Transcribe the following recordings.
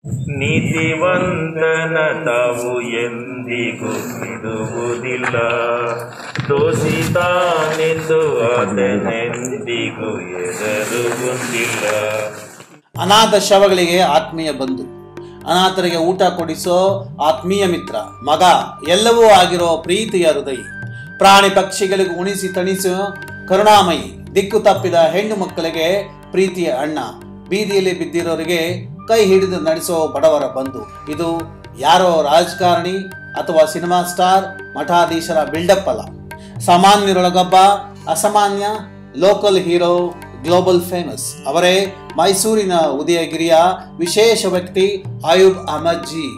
ನೀತಿವಂತನ ತಾವು ಎಂದಿಗೂ ಬಿಡುವುದಿಲ್ಲ ದೋಷಿತಾನೆಂದು ಆತನೆಂದಿಗೂ ಎದರುವುದಿಲ್ಲ ಅನಾಥ ಶವಗಳಿಗೆ ಆತ್ಮೀಯ ಬಂಧು ಅನಾಥರಿಗೆ ಊಟ ಕೊಡಿಸೋ ಆತ್ಮೀಯ ಮಿತ್ರ ಮಗ ಎಲ್ಲವೂ ಆಗಿರೋ ಪ್ರೀತಿಯ ಹೃದಯ ಪ್ರಾಣಿ ಪಕ್ಷಿಗಳಿಗೆ ಉಣಿಸಿ ತಣಿಸೋ ಕರುಣಾಮಯಿ ದಿಕ್ಕು ತಪ್ಪಿದ ಹೆಣ್ಣು ಮಕ್ಕಳಿಗೆ ಪ್ರೀತಿಯ ಅಣ್ಣ ಬೀದಿಯಲ್ಲಿ ಬಿದ್ದಿರೋರಿಗೆ ಕೈ ಹಿಡಿದು ನಡೆಸೋ ಬಡವರ ಬಂಧು ಇದು ಯಾರೋ ರಾಜಕಾರಣಿ ಅಥವಾ ಸಿನಿಮಾ ಸ್ಟಾರ್ ಮಠಾಧೀಶರ ಬಿಲ್ಡಪ್ ಅಲ್ಲ ಸಾಮಾನ್ಯರೊಳಗೊಬ್ಬ ಅಸಾಮಾನ್ಯ ಲೋಕಲ್ ಹೀರೋ ಗ್ಲೋಬಲ್ ಫೇಮಸ್ ಅವರೇ ಮೈಸೂರಿನ ಉದಯಗಿರಿಯ ವಿಶೇಷ ವ್ಯಕ್ತಿ ಆಯುಬ್ ಅಹಮದ್ ಜಿ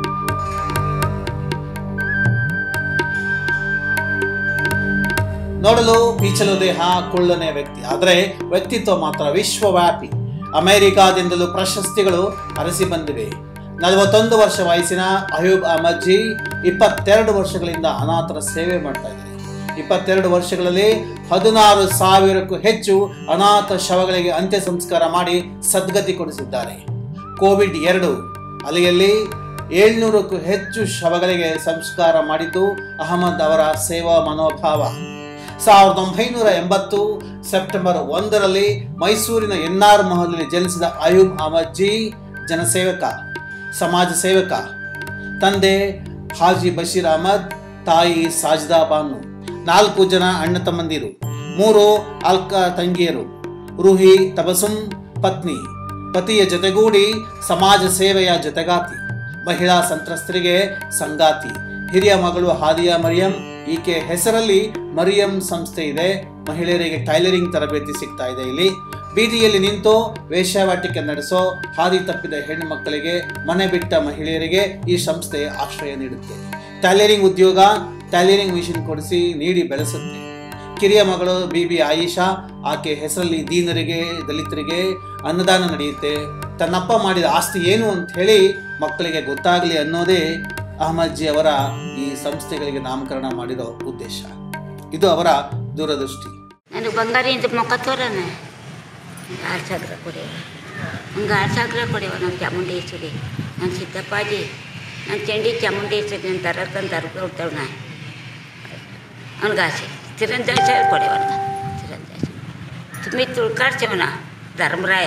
ನೋಡಲು ಪೀಚಲು ದೇಹ ಕುಳ್ಳನೆ ವ್ಯಕ್ತಿ ಆದರೆ ವ್ಯಕ್ತಿತ್ವ ಮಾತ್ರ ವಿಶ್ವವ್ಯಾಪಿ ಅಮೆರಿಕಾದಿಂದಲೂ ಪ್ರಶಸ್ತಿಗಳು ಅರಸಿ ಬಂದಿವೆ ನಲವತ್ತೊಂದು ವರ್ಷ ವಯಸ್ಸಿನ ಅಯೂಬ್ ಅಹಮದ್ ಜಿ ಇಪ್ಪತ್ತೆರಡು ವರ್ಷಗಳಿಂದ ಅನಾಥರ ಸೇವೆ ಮಾಡ್ತಾ ಇದ್ದಾರೆ ಇಪ್ಪತ್ತೆರಡು ವರ್ಷಗಳಲ್ಲಿ ಹದಿನಾರು ಸಾವಿರಕ್ಕೂ ಹೆಚ್ಚು ಅನಾಥ ಶವಗಳಿಗೆ ಅಂತ್ಯ ಸಂಸ್ಕಾರ ಮಾಡಿ ಸದ್ಗತಿ ಕೊಡಿಸಿದ್ದಾರೆ ಕೋವಿಡ್ ಎರಡು ಅಲೆಯಲ್ಲಿ ಏಳ್ನೂರಕ್ಕೂ ಹೆಚ್ಚು ಶವಗಳಿಗೆ ಸಂಸ್ಕಾರ ಮಾಡಿದ್ದು ಅಹಮದ್ ಅವರ ಸೇವಾ ಮನೋಭಾವ ಸಾವಿರದ ಒಂಬೈನೂರ ಎಂಬತ್ತು ಸೆಪ್ಟೆಂಬರ್ ಒಂದರಲ್ಲಿ ಮೈಸೂರಿನ ಎನ್ ಆರ್ ಮಹಲ್ನಲ್ಲಿ ಜನಿಸಿದ ಅಯೂಬ್ ಅಹಮದ್ ಜಿ ಜನಸೇವಕ ಸಮಾಜ ಸೇವಕ ತಂದೆ ಹಾಜಿ ಬಶೀರ್ ಅಹಮದ್ ತಾಯಿ ಸಾಜಿದಾ ಬಾನು ನಾಲ್ಕು ಜನ ಅಣ್ಣ ತಮ್ಮಂದಿರು ಮೂರು ಅಲ್ಕ ತಂಗಿಯರು ರೂಹಿ ತಬಸುಂ ಪತ್ನಿ ಪತಿಯ ಜೊತೆಗೂಡಿ ಸಮಾಜ ಸೇವೆಯ ಜೊತೆಗಾತಿ ಮಹಿಳಾ ಸಂತ್ರಸ್ತರಿಗೆ ಸಂಗಾತಿ ಹಿರಿಯ ಮಗಳು ಹಾದಿಯಾ ಮರಿಯಂ ಈಕೆ ಹೆಸರಲ್ಲಿ ಮರಿಯಂ ಸಂಸ್ಥೆ ಇದೆ ಮಹಿಳೆಯರಿಗೆ ಟೈಲರಿಂಗ್ ತರಬೇತಿ ಸಿಗ್ತಾ ಇದೆ ಇಲ್ಲಿ ಬೀದಿಯಲ್ಲಿ ನಿಂತು ವೇಶ್ಯಾವಾಟಿಕೆ ನಡೆಸೋ ಹಾದಿ ತಪ್ಪಿದ ಹೆಣ್ಣು ಮಕ್ಕಳಿಗೆ ಮನೆ ಬಿಟ್ಟ ಮಹಿಳೆಯರಿಗೆ ಈ ಸಂಸ್ಥೆ ಆಶ್ರಯ ನೀಡುತ್ತೆ ಟೈಲರಿಂಗ್ ಉದ್ಯೋಗ ಟೈಲರಿಂಗ್ ಮಿಷಿನ್ ಕೊಡಿಸಿ ನೀಡಿ ಬೆಳೆಸುತ್ತೆ ಕಿರಿಯ ಮಗಳು ಬಿ ಬಿ ಆಯಿಷಾ ಆಕೆ ಹೆಸರಲ್ಲಿ ದೀನರಿಗೆ ದಲಿತರಿಗೆ ಅನ್ನದಾನ ನಡೆಯುತ್ತೆ ತನ್ನಪ್ಪ ಮಾಡಿದ ಆಸ್ತಿ ಏನು ಅಂತ ಹೇಳಿ ಮಕ್ಕಳಿಗೆ ಗೊತ್ತಾಗಲಿ ಅನ್ನೋದೇ ಅಹಮದ್ ಜಿ ಅವರ ಈ ಸಂಸ್ಥೆಗಳಿಗೆ ನಾಮಕರಣ ಮಾಡಿರೋ ಉದ್ದೇಶ ಇದು ಅವರ ದೂರದೃಷ್ಟಿ ನನಗೆ ಬಂಗಾರ ಇಂದ ಮುಖ ತೋರಣ ಆರ್ಸಾಗ್ರ ಕೊಡೆವ ಹಂಗೆ ಆರ್ಸಾಗ್ರ ಕೊಡೆವ ನಾನು ಚಾಮುಂಡೇಶ್ವರಿ ನಾನು ಸಿದ್ದಪ್ಪಾಜಿ ನಾನು ಚಂಡಿ ಚಾಮುಂಡೇಶ್ವರಿ ನಾನು ತರಕಂತ ತರಕ ಹೋಗ್ತಾವ ನಾ ಅವ್ನಿಗೆ ಆಸೆ ಚಿರಂದಾಸ ಕೊಡೆವ ಚಿರಂದಾಸ ತುಂಬಿ ತುಳ್ಕಾಡ್ಸವನ ಧರ್ಮರಾಯ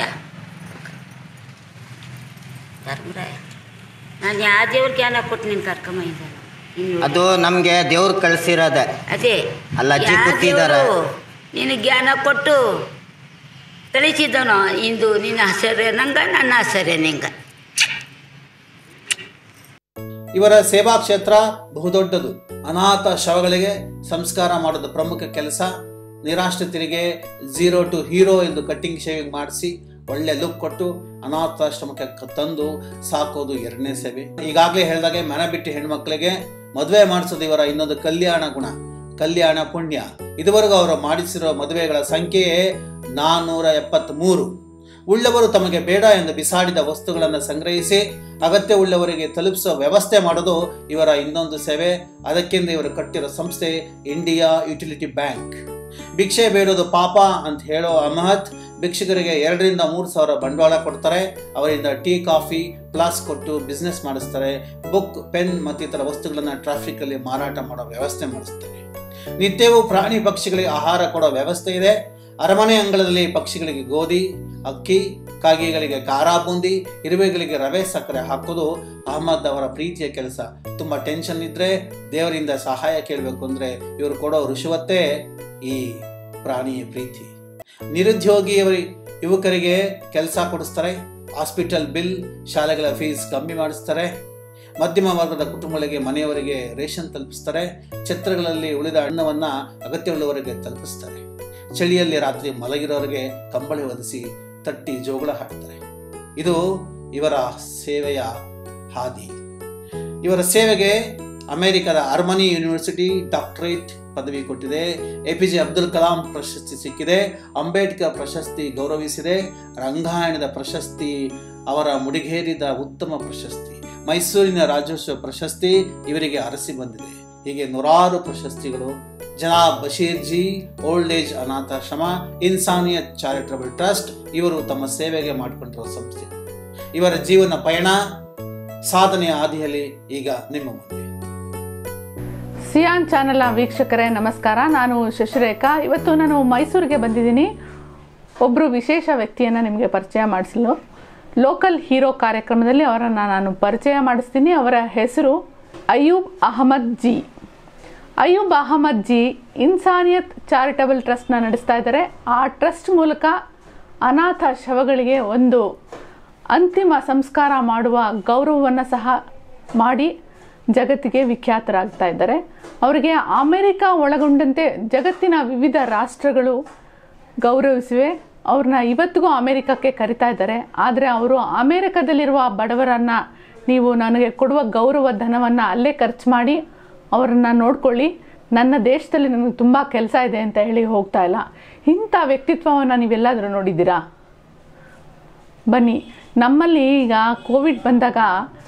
ಧರ್ಮರಾಯ ನಾನು ಯಾವ ದೇವ್ರ ಜ್ಞಾನ ಕೊಟ್ಟು ನಿನ್ನ ಕರ್ಕೊಂಬಂದ ಇನ್ನು ಅದು ನಮಗೆ ದೇವ್ರು ಕಳಿಸಿರೋದೆ ಅದೇ ಅಲ್ಲ, ಅಜ್ಜಿ ಯಾವ ಕೂತಿದಾರೆ. ದೇವ್ರು ನಿನಗೆ ಜ್ಞಾನ ಕೊಟ್ಟು ತಿಳಿಸಿದನು ಇಂದು ನಿನ್ನ ಆಶ್ಚರ್ಯ ನಂಗ ನನ್ನ ಆಶ್ಚರ್ಯ ನಿಂಗ ಇವರ ಸೇವಾ ಕ್ಷೇತ್ರ ಬಹುದೊಡ್ಡದು ಅನಾಥ ಶವಗಳಿಗೆ ಸಂಸ್ಕಾರ ಮಾಡೋದು ಪ್ರಮುಖ ಕೆಲಸ ನಿರಾಶ್ರಿತರಿಗೆ ಝೀರೋ ಟು ಹೀರೋ ಎಂದು ಕಟ್ಟಿಂಗ್ ಶೇವಿಂಗ್ ಮಾಡಿಸಿ ಒಳ್ಳೆ ಲುಕ್ ಕೊಟ್ಟು ಅನಾಥಾಶ್ರಮಕ್ಕೆ ಕ- ತಂದು ಸಾಕೋದು ಎರಡನೇ ಸೇವೆ ಈಗಾಗಲೇ ಹೇಳಿದಾಗೆ ಮನೆ ಬಿಟ್ಟು ಹೆಣ್ಮಕ್ಳಿಗೆ ಮದುವೆ ಮಾಡಿಸೋದು ಇವರ ಇನ್ನೊಂದು ಕಲ್ಯಾಣ ಗುಣ ಕಲ್ಯಾಣ ಪುಣ್ಯ ಇದುವರೆಗೂ ಅವರು ಮಾಡಿಸಿರೋ ಮದುವೆಗಳ ಸಂಖ್ಯೆಯೇ ನಾನ್ನೂರ ಎಪ್ಪತ್ತ್ಮೂರು ಉಳ್ಳವರು ತಮಗೆ ಬೇಡ ಎಂದು ಬಿಸಾಡಿದ ವಸ್ತುಗಳನ್ನು ಸಂಗ್ರಹಿಸಿ ಅಗತ್ಯ ಉಳ್ಳವರಿಗೆ ತಲುಪಿಸುವ ವ್ಯವಸ್ಥೆ ಮಾಡೋದು ಇವರ ಇನ್ನೊಂದು ಸೇವೆ ಅದಕ್ಕೆಂದು ಇವರು ಕಟ್ಟಿರೋ ಸಂಸ್ಥೆ ಇಂಡಿಯಾ ಯುಟಿಲಿಟಿ ಬ್ಯಾಂಕ್ ಭಿಕ್ಷೆ ಬೇಡೋದು ಪಾಪ ಅಂತ ಹೇಳೋ ಅಮಹತ್ ಭಿಕ್ಷುಕರಿಗೆ ಎರಡರಿಂದ ಮೂರು ಸಾವಿರ ಬಂಡವಾಳ ಕೊಡ್ತಾರೆ ಅವರಿಂದ ಟೀ ಕಾಫಿ ಪ್ಲಾಸ್ ಕೊಟ್ಟು ಬಿಸ್ನೆಸ್ ಮಾಡಿಸ್ತಾರೆ ಬುಕ್ ಪೆನ್ ಮತ್ತಿತರ ವಸ್ತುಗಳನ್ನು ಟ್ರಾಫಿಕಲ್ಲಿ ಮಾರಾಟ ಮಾಡೋ ವ್ಯವಸ್ಥೆ ಮಾಡಿಸ್ತಾರೆ ನಿತ್ಯವೂ ಪ್ರಾಣಿ ಪಕ್ಷಿಗಳಿಗೆ ಆಹಾರ ಕೊಡೋ ವ್ಯವಸ್ಥೆ ಇದೆ ಅರಮನೆ ಅಂಗಳದಲ್ಲಿ ಪಕ್ಷಿಗಳಿಗೆ ಗೋಧಿ ಅಕ್ಕಿ ಕಾಗೆಗಳಿಗೆ ಖಾರ ಬೂಂದಿ ಇರುವೆಗಳಿಗೆ ರವೆ ಸಕ್ಕರೆ ಹಾಕೋದು ಅಹಮದ್ ಅವರ ಪ್ರೀತಿಯ ಕೆಲಸ ತುಂಬ ಟೆನ್ಷನ್ ಇದ್ದರೆ ದೇವರಿಂದ ಸಹಾಯ ಕೇಳಬೇಕು ಅಂದರೆ ಇವರು ಕೊಡೋ ಋಷುವತ್ತೇ ಈ ಪ್ರಾಣಿಯ ಪ್ರೀತಿ ನಿರುದ್ಯೋಗಿಯವರಿ ಯುವಕರಿಗೆ ಕೆಲಸ ಕೊಡಿಸ್ತಾರೆ ಹಾಸ್ಪಿಟಲ್ ಬಿಲ್ ಶಾಲೆಗಳ ಫೀಸ್ ಕಮ್ಮಿ ಮಾಡಿಸ್ತಾರೆ ಮಧ್ಯಮ ವರ್ಗದ ಕುಟುಂಬಗಳಿಗೆ ಮನೆಯವರಿಗೆ ರೇಷನ್ ತಲುಪಿಸ್ತಾರೆ ಛತ್ರಗಳಲ್ಲಿ ಉಳಿದ ಹಣ್ಣವನ್ನು ಅಗತ್ಯವುಳ್ಳವರಿಗೆ ತಲುಪಿಸ್ತಾರೆ ಚಳಿಯಲ್ಲಿ ರಾತ್ರಿ ಮಲಗಿರೋರಿಗೆ ಕಂಬಳಿ ಒದಿಸಿ ತಟ್ಟಿ ಜೋಗಳ ಹಾಕ್ತಾರೆ ಇದು ಇವರ ಸೇವೆಯ ಹಾದಿ ಇವರ ಸೇವೆಗೆ ಅಮೆರಿಕದ ಅರ್ಮನಿ ಯೂನಿವರ್ಸಿಟಿ ಡಾಕ್ಟರೇಟ್ ಪದವಿ ಕೊಟ್ಟಿದೆ A P J Abdul Kalam ಪ್ರಶಸ್ತಿ ಸಿಕ್ಕಿದೆ ಅಂಬೇಡ್ಕರ್ ಪ್ರಶಸ್ತಿ ಗೌರವಿಸಿದೆ ರಂಗಾಯಣದ ಪ್ರಶಸ್ತಿ ಅವರ ಮುಡಿಗೇರಿದ ಉತ್ತಮ ಪ್ರಶಸ್ತಿ ಮೈಸೂರಿನ ರಾಜ್ಯೋತ್ಸವ ಪ್ರಶಸ್ತಿ ಇವರಿಗೆ ಅರಸಿ ಬಂದಿದೆ ಹೀಗೆ ನೂರಾರು ಪ್ರಶಸ್ತಿಗಳು ಜನಾಬ್ ಬಶೀರ್ ಜಿ ಓಲ್ಡ್ ಏಜ್ ಅನಾಥಾಶ್ರಮ ಇನ್ಸಾನಿಯತ್ ಚಾರಿಟಬಲ್ ಟ್ರಸ್ಟ್ ಇವರು ತಮ್ಮ ಸೇವೆಗೆ ಮಾಡಿಕೊಂಡಿರುವ ಸಂಸ್ಥೆ ಇವರ ಜೀವನ ಪಯಣ ಸಾಧನೆಯ ಹಾದಿಯಲ್ಲಿ ಈಗ ನಿಮ್ಮ ಮುಂದೆ ಸಿಯಾನ್ ಚಾನಲ್ನ ವೀಕ್ಷಕರೇ ನಮಸ್ಕಾರ ನಾನು ಶಶಿರೇಖಾ ಇವತ್ತು ನಾನು ಮೈಸೂರಿಗೆ ಬಂದಿದ್ದೀನಿ ಒಬ್ಬರು ವಿಶೇಷ ವ್ಯಕ್ತಿಯನ್ನು ನಿಮಗೆ ಪರಿಚಯ ಮಾಡಿಸಲು ಲೋಕಲ್ ಹೀರೋ ಕಾರ್ಯಕ್ರಮದಲ್ಲಿ ಅವರನ್ನು ನಾನು ಪರಿಚಯ ಮಾಡಿಸ್ತೀನಿ ಅವರ ಹೆಸರು ಅಯೂಬ್ ಅಹಮದ್ ಜಿ ಅಯೂಬ್ ಅಹಮದ್ ಜಿ ಇನ್ಸಾನಿಯತ್ ಚಾರಿಟಬಲ್ ಟ್ರಸ್ಟ್ನ ನಡೆಸ್ತಾ ಇದ್ದಾರೆ ಆ ಟ್ರಸ್ಟ್ ಮೂಲಕ ಅನಾಥ ಶವಗಳಿಗೆ ಒಂದು ಅಂತಿಮ ಸಂಸ್ಕಾರ ಮಾಡುವ ಗೌರವವನ್ನು ಸಹ ಮಾಡಿ ಜಗತ್ತಿಗೆ ವಿಖ್ಯಾತರಾಗ್ತಾ ಇದ್ದಾರೆ ಅವರಿಗೆ ಅಮೆರಿಕ ಒಳಗೊಂಡಂತೆ ಜಗತ್ತಿನ ವಿವಿಧ ರಾಷ್ಟ್ರಗಳು ಗೌರವಿಸಿವೆ ಅವ್ರನ್ನ ಇವತ್ತಿಗೂ ಅಮೆರಿಕಕ್ಕೆ ಕರಿತಾ ಇದ್ದಾರೆ ಆದರೆ ಅವರು ಅಮೆರಿಕದಲ್ಲಿರುವ ಬಡವರನ್ನು ನೀವು ನನಗೆ ಕೊಡುವ ಗೌರವ ಧನವನ್ನು ಅಲ್ಲೇ ಖರ್ಚು ಮಾಡಿ ಅವರನ್ನು ನೋಡ್ಕೊಳ್ಳಿ ನನ್ನ ದೇಶದಲ್ಲಿ ನನಗೆ ತುಂಬ ಕೆಲಸ ಇದೆ ಅಂತ ಹೇಳಿ ಹೋಗ್ತಾ ಇಲ್ಲ ಇಂಥ ವ್ಯಕ್ತಿತ್ವವನ್ನು ನೀವೆಲ್ಲಾದರೂ ನೋಡಿದ್ದೀರಾ ಬನ್ನಿ ನಮ್ಮಲ್ಲಿ ಈಗ ಕೋವಿಡ್ ಬಂದಾಗ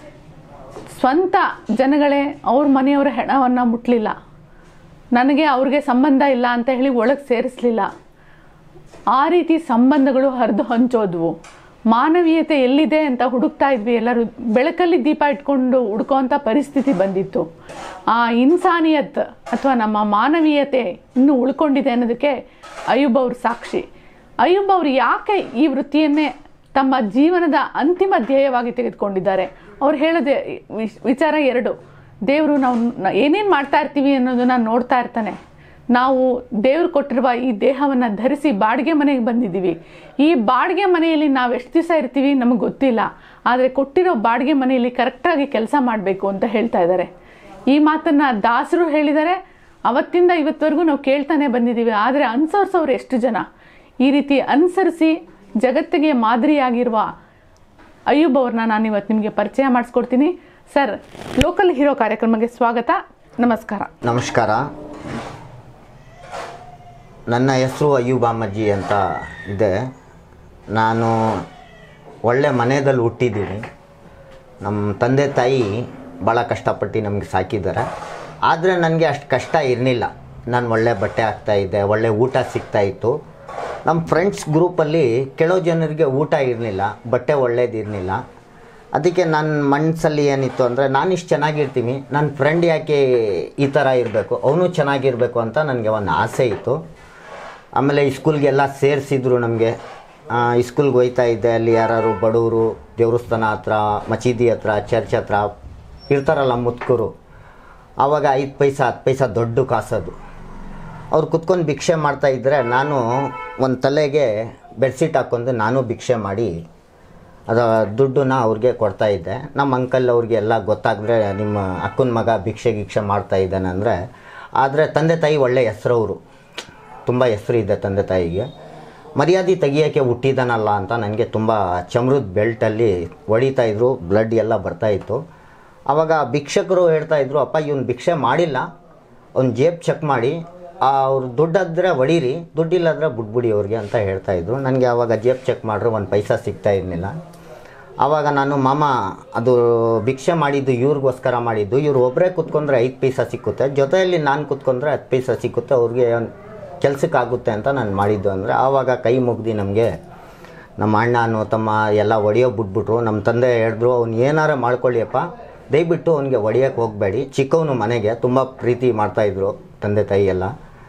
ಸ್ವಂತ ಜನಗಳೇ ಅವ್ರ ಮನೆಯವರ ಹೆಣವನ್ನು ಮುಟ್ಟಲಿಲ್ಲ ನನಗೆ ಅವ್ರಿಗೆ ಸಂಬಂಧ ಇಲ್ಲ ಅಂತ ಹೇಳಿ ಒಳಗೆ ಸೇರಿಸಲಿಲ್ಲ ಆ ರೀತಿ ಸಂಬಂಧಗಳು ಹರಿದು ಹಂಚೋದ್ವು ಮಾನವೀಯತೆ ಎಲ್ಲಿದೆ ಅಂತ ಹುಡುಕ್ತಾ ಇದ್ವಿ ಎಲ್ಲರೂ ಬೆಳಕಲ್ಲಿ ದೀಪ ಇಟ್ಕೊಂಡು ಹುಡುಕೋಂಥ ಪರಿಸ್ಥಿತಿ ಬಂದಿತ್ತು ಆ ಇನ್ಸಾನಿಯತ್ ಅಥವಾ ನಮ್ಮ ಮಾನವೀಯತೆ ಇನ್ನೂ ಉಳ್ಕೊಂಡಿದೆ ಅನ್ನೋದಕ್ಕೆ ಅಯೂಬ್ ಅವ್ರ ಸಾಕ್ಷಿ ಅಯೂಬ್ ಅವರು ಯಾಕೆ ಈ ವೃತ್ತಿಯನ್ನೇ ತಮ್ಮ ಜೀವನದ ಅಂತಿಮ ಧ್ಯೇಯವಾಗಿ ತೆಗೆದುಕೊಂಡಿದ್ದಾರೆ ಅವ್ರು ಹೇಳೋದೇ ವಿಚ್- ವಿಚಾರ ಎರಡು ದೇವರು ನಾವು ಏನೇನು ಮಾಡ್ತಾ ಇರ್ತೀವಿ ಅನ್ನೋದನ್ನ ನೋಡ್ತಾ ಇರ್ತಾನೆ ನಾವು ದೇವರು ಕೊಟ್ಟಿರುವ ಈ ದೇಹವನ್ನು ಧರಿಸಿ ಬಾಡಿಗೆ ಮನೆಗೆ ಬಂದಿದ್ದೀವಿ ಈ ಬಾಡಿಗೆ ಮನೆಯಲ್ಲಿ ನಾವು ಎಷ್ಟು ದಿವಸ ಇರ್ತೀವಿ ನಮಗೆ ಗೊತ್ತಿಲ್ಲ ಆದರೆ ಕೊಟ್ಟಿರೋ ಬಾಡಿಗೆ ಮನೆಯಲ್ಲಿ ಕರೆಕ್ಟಾಗಿ ಕೆಲಸ ಮಾಡಬೇಕು ಅಂತ ಹೇಳ್ತಾ ಇದ್ದಾರೆ ಈ ಮಾತನ್ನು ದಾಸರು ಹೇಳಿದ್ದಾರೆ ಅವತ್ತಿಂದ ಇವತ್ತವರೆಗೂ ನಾವು ಕೇಳ್ತಾನೆ ಬಂದಿದ್ದೀವಿ ಆದರೆ ಅನುಸರಿಸೋರು ಎಷ್ಟು ಜನ ಈ ರೀತಿ ಅನುಸರಿಸಿ ಜಗತ್ತಿಗೆ ಮಾದರಿಯಾಗಿರುವ ಅಯ್ಯೂಬ್ ಅವ್ರನ್ನ ನಾನು ಇವತ್ತು ನಿಮಗೆ ಪರಿಚಯ ಮಾಡಿಸ್ಕೊಡ್ತೀನಿ ಸರ್ ಲೋಕಲ್ ಹೀರೋ ಕಾರ್ಯಕ್ರಮಕ್ಕೆ ಸ್ವಾಗತ ನಮಸ್ಕಾರ ನಮಸ್ಕಾರ ನನ್ನ ಹೆಸರು ಅಯ್ಯೂಬ್ ಅಮ್ಮಜ್ಜಿ ಅಂತ ಇದೆ ನಾನು ಒಳ್ಳೆ ಮನೆಯಲ್ಲಿ ಹುಟ್ಟಿದ್ದೀನಿ ನಮ್ಮ ತಂದೆ ತಾಯಿ ಭಾಳ ಕಷ್ಟಪಟ್ಟು ನಮಗೆ ಸಾಕಿದ್ದಾರೆ ಆದರೆ ನನಗೆ ಅಷ್ಟು ಕಷ್ಟ ಇರಲಿಲ್ಲ ನಾನು ಒಳ್ಳೆ ಬಟ್ಟೆ ಹಾಕ್ತಾಯಿದ್ದೆ ಒಳ್ಳೆ ಊಟ ಸಿಗ್ತಾಯಿತ್ತು ನಮ್ಮ ಫ್ರೆಂಡ್ಸ್ ಗ್ರೂಪಲ್ಲಿ ಕೆಲವು ಜನರಿಗೆ ಊಟ ಇರಲಿಲ್ಲ ಬಟ್ಟೆ ಒಳ್ಳೇದಿರಲಿಲ್ಲ ಅದಕ್ಕೆ ನನ್ನ ಮನಸ್ಸಲ್ಲಿ ಏನಿತ್ತು ಅಂದರೆ ನಾನು ಇಷ್ಟು ಚೆನ್ನಾಗಿರ್ತೀನಿ ನನ್ನ ಫ್ರೆಂಡ್ ಯಾಕೆ ಈ ಥರ ಇರಬೇಕು ಅವನು ಚೆನ್ನಾಗಿರಬೇಕು ಅಂತ ನನಗೆ ಒಂದು ಆಸೆ ಇತ್ತು ಆಮೇಲೆ ಈ ಸ್ಕೂಲ್ಗೆಲ್ಲ ಸೇರಿಸಿದ್ರು ನಮಗೆ ಈ ಸ್ಕೂಲ್ಗೆ ಹೋಯ್ತಾ ಇದ್ದೆ ಅಲ್ಲಿ ಯಾರು ಬಡವರು ದೇವಸ್ಥಾನ ಹತ್ರ ಮಸೀದಿ ಹತ್ರ ಚರ್ಚ್ ಹತ್ರ ಇರ್ತಾರಲ್ಲ ಮುತ್ಕರು ಆವಾಗ ಐದು ಪೈಸಾ ಹತ್ತು ಪೈಸಾ ದೊಡ್ಡ ಕಾಸದು ಅವ್ರು ಕುತ್ಕೊಂಡು ಭಿಕ್ಷೆ ಮಾಡ್ತಾ ಇದ್ದರೆ ನಾನು ಒಂದು ತಲೆಗೆ ಬೆಡ್ಶೀಟ್ ಹಾಕ್ಕೊಂಡು ನಾನು ಭಿಕ್ಷೆ ಮಾಡಿ ಅದು ದುಡ್ಡನ್ನ ಅವ್ರಿಗೆ ಕೊಡ್ತಾ ಇದ್ದೆ ನಮ್ಮ ಅಂಕಲ್ ಅವ್ರಿಗೆ ಎಲ್ಲ ಗೊತ್ತಾಗಿದ್ರೆ ನಿಮ್ಮ ಅಕ್ಕನ ಮಗ ಭಿಕ್ಷೆ ಗಿಕ್ಷೆ ಮಾಡ್ತಾ ಇದ್ದಾನೆ ಅಂದರೆ ಆದರೆ ತಂದೆ ತಾಯಿ ಒಳ್ಳೆ ಹೆಸ್ರವರು ತುಂಬ ಹೆಸರು ಇದೆ ತಂದೆ ತಾಯಿಗೆ ಮರ್ಯಾದೆ ತೆಗಿಯೋಕ್ಕೆ ಹುಟ್ಟಿದಾನಲ್ಲ ಅಂತ ನನಗೆ ತುಂಬ ಚಮ್ರದ ಬೆಲ್ಟಲ್ಲಿ ಹೊಡಿತಾ ಇದ್ರು ಬ್ಲಡ್ ಎಲ್ಲ ಬರ್ತಾ ಇತ್ತು ಆವಾಗ ಭಿಕ್ಷಕರು ಹೇಳ್ತಾ ಇದ್ರು ಅಪ್ಪ ಇವನು ಭಿಕ್ಷೆ ಮಾಡಿಲ್ಲ ಅವ್ನು ಜೇಬ್ ಚೆಕ್ ಮಾಡಿ ಅವ್ರು ದುಡ್ಡಾದ್ರೆ ಹೊಡೀರಿ ದುಡ್ಡಿಲ್ಲಾದ್ರೆ ಬಿಟ್ಬಿಡಿ ಅವ್ರಿಗೆ ಅಂತ ಹೇಳ್ತಾ ಇದ್ರು ನನಗೆ ಆವಾಗ ಜೇಬ್ ಚೆಕ್ ಮಾಡ್ರೆ ಒಂದು ಪೈಸಾ ಸಿಗ್ತಾ ಇರಲಿಲ್ಲ ಆವಾಗ ನಾನು ಮಾಮ ಅದು ಭಿಕ್ಷೆ ಮಾಡಿದ್ದು ಇವ್ರಿಗೋಸ್ಕರ ಮಾಡಿದ್ದು ಇವ್ರು ಒಬ್ಬರೇ ಕುತ್ಕೊಂಡ್ರೆ ಐದು ಪೈಸಾ ಸಿಕ್ಕುತ್ತೆ ಜೊತೆಯಲ್ಲಿ ನಾನು ಕುತ್ಕೊಂಡ್ರೆ ಹತ್ತು ಪೈಸಾ ಸಿಕ್ಕುತ್ತೆ ಅವ್ರಿಗೆ ಕೆಲಸಕ್ಕಾಗುತ್ತೆ ಅಂತ ನಾನು ಮಾಡಿದ್ದು ಅಂದರೆ ಆವಾಗ ಕೈ ಮುಗ್ದು ನಮಗೆ ನಮ್ಮ ಅಣ್ಣ ಅನ್ನೋ ತಮ್ಮ ಎಲ್ಲ ಒಡೆಯೋ ಬಿಟ್ಬಿಟ್ರು ನಮ್ಮ ತಂದೆ ಹೇಳಿದ್ರು ಅವ್ನು ಏನಾರ ಮಾಡ್ಕೊಳ್ಳಿಯಪ್ಪ ದಯವಿಟ್ಟು ಅವನಿಗೆ ಹೊಡಿಯೋಕ್ಕೆ ಹೋಗಬೇಡಿ ಚಿಕ್ಕವನು ಮನೆಗೆ ತುಂಬ ಪ್ರೀತಿ ಮಾಡ್ತಾಯಿದ್ರು ತಂದೆ ತಾಯಿ ಎಲ್ಲ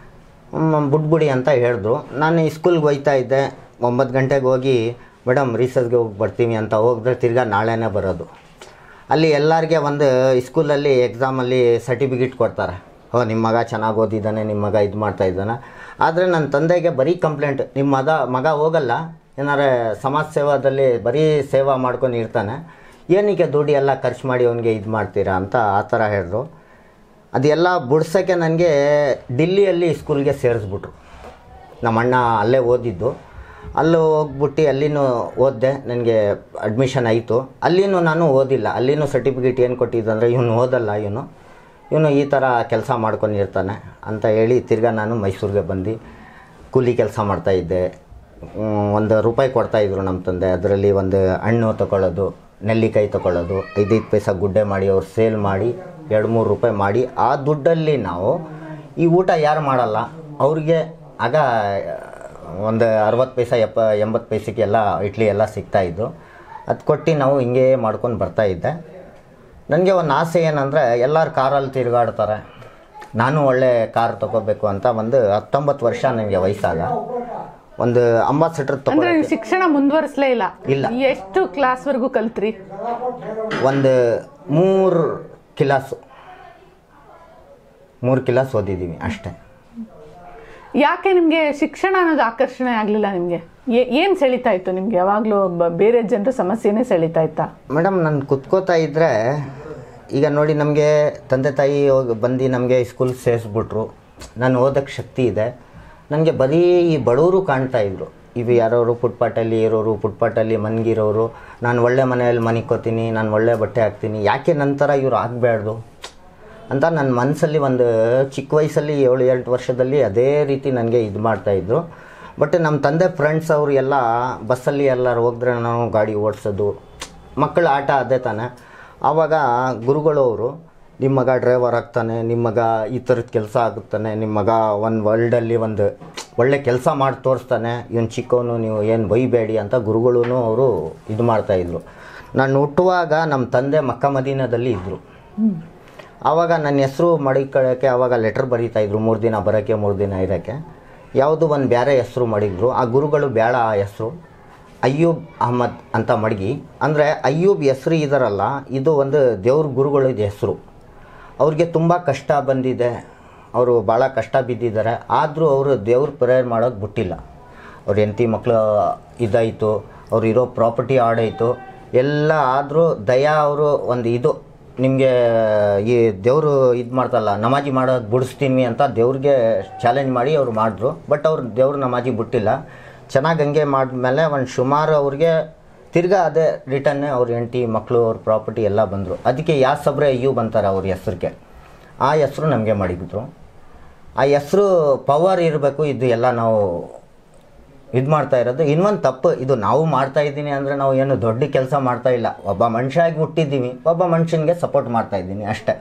ಮ್, ಬಿಟ್ಬಿಡಿ ಅಂತ ಹೇಳಿದ್ರು ನಾನು ಸ್ಕೂಲ್ಗೆ ಹೋಗ್ತಾ ಇದ್ದೆ ಒಂಬತ್ತು ಗಂಟೆಗೆ ಹೋಗಿ ಮೇಡಮ್ ರೀಸರ್ಸ್ಗೆ ಹೋಗಿ ಬರ್ತೀವಿ ಅಂತ ಹೋಗಿದ್ರೆ ತಿರ್ಗಾ ನಾಳೆನೇ ಬರೋದು ಅಲ್ಲಿ ಎಲ್ಲರಿಗೆ ಒಂದು ಸ್ಕೂಲಲ್ಲಿ ಎಕ್ಸಾಮಲ್ಲಿ ಸರ್ಟಿಫಿಕೇಟ್ ಕೊಡ್ತಾರೆ ಓ ನಿಮ್ಮ ಮಗ ಚೆನ್ನಾಗಿ ಓದಿದ್ದಾನೆ ನಿಮ್ಮ ಮಗ ಇದು ಮಾಡ್ತಾ ಇದ್ದಾನೆ ಆದರೆ ನನ್ನ ತಂದೆಗೆ ಬರೀ ಕಂಪ್ಲೇಂಟ್ ನಿಮ್ಮ ಮಗ ಮಗ ಹೋಗಲ್ಲ ಏನಾರ ಸಮಾಜ ಸೇವಾದಲ್ಲಿ ಬರೀ ಸೇವಾ ಮಾಡ್ಕೊಂಡು ಇರ್ತಾನೆ ಏನಕ್ಕೆ ದುಡ್ಡು ಎಲ್ಲ ಖರ್ಚು ಮಾಡಿ ಅವನಿಗೆ ಇದು ಮಾಡ್ತೀರಾ ಅಂತ ಆ ಥರ ಹೇಳಿದ್ರು ಅದೆಲ್ಲ ಬಿಡ್ಸೋಕ್ಕೆ ನನಗೆ ಡಿಲ್ಲಿಯಲ್ಲಿ ಸ್ಕೂಲ್ಗೆ ಸೇರಿಸ್ಬಿಟ್ರು ನಮ್ಮ ಅಣ್ಣ ಅಲ್ಲೇ ಓದಿದ್ದು ಅಲ್ಲಿ ಹೋಗ್ಬಿಟ್ಟು ಅಲ್ಲಿನೂ ಓದಿದೆ ನನಗೆ ಅಡ್ಮಿಷನ್ ಆಯಿತು ಅಲ್ಲಿನೂ ನಾನು ಓದಿಲ್ಲ ಅಲ್ಲಿನೂ ಸರ್ಟಿಫಿಕೇಟ್ ಏನು ಕೊಟ್ಟಿದ್ದಂದರೆ ಇವನು ಓದಲ್ಲ ಇವನು ಇವನು ಈ ಥರ ಕೆಲಸ ಮಾಡ್ಕೊಂಡಿರ್ತಾನೆ ಅಂತ ಹೇಳಿ ತಿರ್ಗಾ ನಾನು ಮೈಸೂರಿಗೆ ಬಂದು ಕೂಲಿ ಕೆಲಸ ಮಾಡ್ತಾಯಿದ್ದೆ ಒಂದು ರೂಪಾಯಿ ಕೊಡ್ತಾಯಿದ್ರು ನಮ್ಮ ತಂದೆ ಅದರಲ್ಲಿ ಒಂದು ಹಣ್ಣು ತಗೊಳ್ಳೋದು ನೆಲ್ಲಿಕಾಯಿ ತಗೊಳ್ಳೋದು ಐದೈದು ಪೈಸಾ ಗುಡ್ಡೆ ಮಾಡಿ ಅವ್ರು ಸೇಲ್ ಮಾಡಿ ಎರಡು ಮೂರು ರೂಪಾಯಿ ಮಾಡಿ ಆ ದುಡ್ಡಲ್ಲಿ ನಾವು ಈ ಊಟ ಯಾರು ಮಾಡಲ್ಲ ಅವ್ರಿಗೆ ಆಗ ಒಂದು ಅರವತ್ತು ಪೈಸಾ ಎಪ್ಪ ಎಂಬತ್ತು ಪೈಸೆಗೆ ಎಲ್ಲ ಇಡ್ಲಿ ಎಲ್ಲ ಸಿಗ್ತಾಯಿದ್ದು ಅದು ಕೊಟ್ಟು ನಾವು ಹಿಂಗೆ ಮಾಡ್ಕೊಂಡು ಬರ್ತಾ ಇದ್ದೆ ನನಗೆ ಒಂದು ಆಸೆ ಏನಂದರೆ ಎಲ್ಲರೂ ಕಾರಲ್ಲಿ ತಿರುಗಾಡ್ತಾರೆ ನಾನು ಒಳ್ಳೆ ಕಾರ್ ತೊಗೋಬೇಕು ಅಂತ ಒಂದು ಹತ್ತೊಂಬತ್ತು ವರ್ಷ ನನಗೆ ವಯಸ್ಸಾಗ ಒಂದು ಅಂಬಾಸಿಡರ್ ಅಂದ್ರೆ ತೊಗೊಳಕ್ಕೆ ನೀವು ಶಿಕ್ಷಣ ಮುಂದುವರಿಸಲೇ ಇಲ್ಲ ಇಲ್ಲ. ಎಷ್ಟು ಕ್ಲಾಸ್ ವರೆಗೂ ಕಲ್ತ್ರಿ ಒಂದು ಮೂರು ಕಿಲಾಸು ಮೂರು ಕಿಲಾಸ್ ಓದಿದ್ದೀವಿ ಅಷ್ಟೇ ಯಾಕೆ ನಿಮ್ಗೆ ಶಿಕ್ಷಣ ಅನ್ನೋದು ಆಕರ್ಷಣೆ ಆಗ್ಲಿಲ್ಲ ನಿಮ್ಗೆ ಏ- ಏನ್ ಸೆಳಿತಾ ಇತ್ತು ನಿಮ್ಗೆ ಯಾವಾಗ್ಲೂ ಬ- ಬೇರೆ ಜನರ ಸಮಸ್ಯೆನೇ ಸೆಳಿತಾ ಇತ್ತಾ ಮೇಡಮ್ ನಾನು ಕುತ್ಕೋತಾ ಇದ್ದರೆ ಈಗ ನೋಡಿ ನಮಗೆ ತಂದೆ ತಾಯಿ ಹೋಗಿ ಬಂದು ನಮಗೆ ಸ್ಕೂಲ್ ಸೇರಿಸ್ಬಿಟ್ರು ನಾನು ಓದೋಕ್ಕೆ ಶಕ್ತಿ ಇದೆ ನನಗೆ ಬರೀ ಈ ಬಡವರು ಕಾಣ್ತಾ ಇದ್ರು ಇವು ಯಾರೋರು ಫುಟ್ಪಾಟಲ್ಲಿ ಇರೋರು ಫುಟ್ಪಾಟಲ್ಲಿ ಮನ್ಗಿರೋರು ನಾನು ಒಳ್ಳೆ ಮನೆಯಲ್ಲಿ ಮನಿಕೋತೀನಿ ನಾನು ಒಳ್ಳೆ ಬಟ್ಟೆ ಹಾಕ್ತೀನಿ ಯಾಕೆ ನಂತರ ಇವ್ರು ಆಗಬಾರ್ದು ಅಂತ ನನ್ನ ಮನಸ್ಸಲ್ಲಿ ಒಂದು ಚಿಕ್ಕ ವಯಸ್ಸಲ್ಲಿ ಏಳು ಎಂಟು ವರ್ಷದಲ್ಲಿ ಅದೇ ರೀತಿ ನನಗೆ ಇದು ಮಾಡ್ತಾಯಿದ್ರು ಬಟ್ ನಮ್ಮ ತಂದೆ ಫ್ರೆಂಡ್ಸ್ ಅವರು ಎಲ್ಲ ಬಸ್ಸಲ್ಲಿ ಎಲ್ಲರೂ ಹೋಗಿದ್ರೆ ನಾವು ಗಾಡಿ ಓಡಿಸೋದು ಮಕ್ಕಳ ಆಟ ಅದೇ ತಾನೆ ಆವಾಗ ಗುರುಗಳು ಅವರು ನಿಮ್ಮ ಮಗ ಡ್ರೈವರ್ ಆಗ್ತಾನೆ ನಿಮ್ಮ ಮಗ ಈ ಥರದ ಕೆಲಸ ಆಗುತ್ತಾನೆ ನಿಮ್ಮ ಮಗ ಒಂದು ವರ್ಲ್ಡಲ್ಲಿ ಒಂದು ಒಳ್ಳೆ ಕೆಲಸ ಮಾಡಿ ತೋರಿಸ್ತಾನೆ ಇವನು ಚಿಕ್ಕವನು ನೀವು ಏನು ಬೈಬೇಡಿ ಅಂತ ಗುರುಗಳೂ ಅವರು ಇದು ಮಾಡ್ತಾಯಿದ್ರು ನಾನು ಹುಟ್ಟುವಾಗ ನಮ್ಮ ತಂದೆ ಮಕ್ಕ ಮದೀನದಲ್ಲಿ ಇದ್ದರು ಆವಾಗ ನನ್ನ ಹೆಸರು ಮಡಿಕೊಳ್ಳೋಕ್ಕೆ ಆವಾಗ ಲೆಟ್ರ್ ಬರೀತಾ ಇದ್ರು ಮೂರು ದಿನ ಬರೋಕ್ಕೆ ಮೂರು ದಿನ ಇರೋಕ್ಕೆ ಯಾವುದು ಒಂದು ಬೇರೆ ಹೆಸರು ಮಡಿದ್ರು ಆ ಗುರುಗಳು ಬೇಡ ಆ ಹೆಸರು ಅಯ್ಯೂಬ್ ಅಹಮದ್ ಅಂತ ಮಡಗಿ ಅಂದರೆ ಅಯ್ಯೂಬ್ ಹೆಸರು ಇದರಲ್ಲ ಇದು ಒಂದು ದೇವ್ರ ಗುರುಗಳದ ಹೆಸರು ಅವ್ರಿಗೆ ತುಂಬ ಕಷ್ಟ ಬಂದಿದೆ ಅವರು ಭಾಳ ಕಷ್ಟ ಬಿದ್ದಿದ್ದಾರೆ ಆದರೂ ಅವರು ದೇವ್ರ ಪ್ರೇಯರ್ ಮಾಡೋದು ಬಿಟ್ಟಿಲ್ಲ ಅವ್ರ ಹೆಂಡತಿ ಮಕ್ಕಳು ಇದಾಯಿತು ಅವ್ರು ಇರೋ ಪ್ರಾಪರ್ಟಿ ಆಡಾಯಿತು ಎಲ್ಲ ಆದರೂ ದಯಾ ಅವರು ಒಂದು ಇದು ನಿಮಗೆ ಈ ದೇವರು ಇದು ಮಾಡ್ತಲ್ಲ ನಮಾಜಿ ಮಾಡೋದು ಬಿಡಿಸ್ತೀನಿ ಅಂತ ದೇವ್ರಿಗೆ ಚಾಲೆಂಜ್ ಮಾಡಿ ಅವ್ರು ಮಾಡಿದ್ರು ಬಟ್ ಅವ್ರು ದೇವ್ರ ನಮಾಜಿ ಬಿಟ್ಟಿಲ್ಲ ಚೆನ್ನಾಗಿ ಹಂಗೆ ಮಾಡಿದ್ಮೇಲೆ ಒಂದು ಸುಮಾರು ಅವ್ರಿಗೆ ತಿರ್ಗಾ ಅದೇ ರಿಟರ್ನ್ ಅವ್ರ ಹೆಂಡತಿ ಮಕ್ಕಳು ಅವ್ರ ಪ್ರಾಪರ್ಟಿ ಎಲ್ಲ ಬಂದರು ಅದಕ್ಕೆ ಯಾ ಸಬ್ರೆ ಅಯ್ಯೂ ಬಂತಾರೆ ಅವ್ರ ಹೆಸ್ರಿಗೆ ಆ ಹೆಸರು ನಮಗೆ ಮಾಡಿದ್ರು ಆ ಹೆಸರು ಪವರ್ ಇರಬೇಕು ಇದು ಎಲ್ಲ ನಾವು ಇದು ಮಾಡ್ತಾ ಇರೋದು ಇನ್ನೊಂದು ತಪ್ಪು ಇದು ನಾವು ಮಾಡ್ತಾ ಇದ್ದೀನಿ ಅಂದರೆ ನಾವು ಏನು ದೊಡ್ಡ ಕೆಲಸ ಮಾಡ್ತಾ ಇಲ್ಲ ಒಬ್ಬ ಮನುಷ್ಯ ಆಗಿ ಹುಟ್ಟಿದ್ದೀವಿ ಒಬ್ಬ ಮನುಷ್ಯನಿಗೆ ಸಪೋರ್ಟ್ ಮಾಡ್ತಾ ಇದ್ದೀನಿ ಅಷ್ಟೇ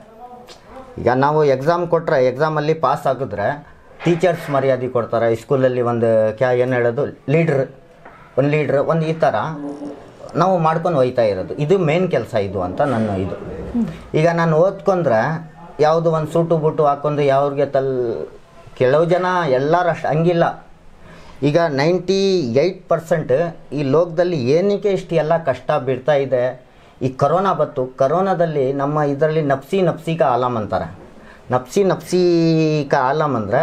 ಈಗ ನಾವು ಎಕ್ಸಾಮ್ ಕೊಟ್ಟರೆ ಎಕ್ಸಾಮಲ್ಲಿ ಪಾಸ್ ಆಗಿದ್ರೆ ಟೀಚರ್ಸ್ ಮರ್ಯಾದೆ ಕೊಡ್ತಾರೆ ಸ್ಕೂಲಲ್ಲಿ ಒಂದು ಕ್ಯಾ ಏನು ಹೇಳೋದು ಲೀಡ್ರ್ ಒಂದು ಲೀಡ್ರ್ ಒಂದು ಈ ಥರ ನಾವು ಮಾಡ್ಕೊಂಡು ಹೋಯ್ತಾ ಇರೋದು ಇದು ಮೇನ್ ಕೆಲಸ ಇದು ಅಂತ ನನ್ನ ಇದು ಈಗ ನಾನು ಓದ್ಕೊಂಡ್ರೆ ಯಾವುದು ಒಂದು ಸೂಟು ಬೂಟು ಹಾಕ್ಕೊಂಡು ಯಾವ್ರಿಗೆ ತಲ್ ಕೆಲವು ಜನ ಎಲ್ಲರೂ ಅಷ್ಟು ಹಂಗಿಲ್ಲ ಈಗ ನೈಂಟಿ ಏಯ್ಟ್ ಪರ್ಸೆಂಟ್ ಈ ಲೋಕದಲ್ಲಿ ಏನಕ್ಕೆ ಇಷ್ಟು ಎಲ್ಲ ಕಷ್ಟ ಬೀಳ್ತಾ ಇದೆ ಈ ಕರೋನಾ ಬತ್ತು ಕರೋನಾದಲ್ಲಿ ನಮ್ಮ ಇದರಲ್ಲಿ ನಪ್ಸಿ ನಪ್ಸಿಕ ಆಲಾಮ್ ಅಂತಾರೆ ನಪ್ಸಿ ನಪ್ಸಿಕ ಆಲಾಮ್ ಅಂದರೆ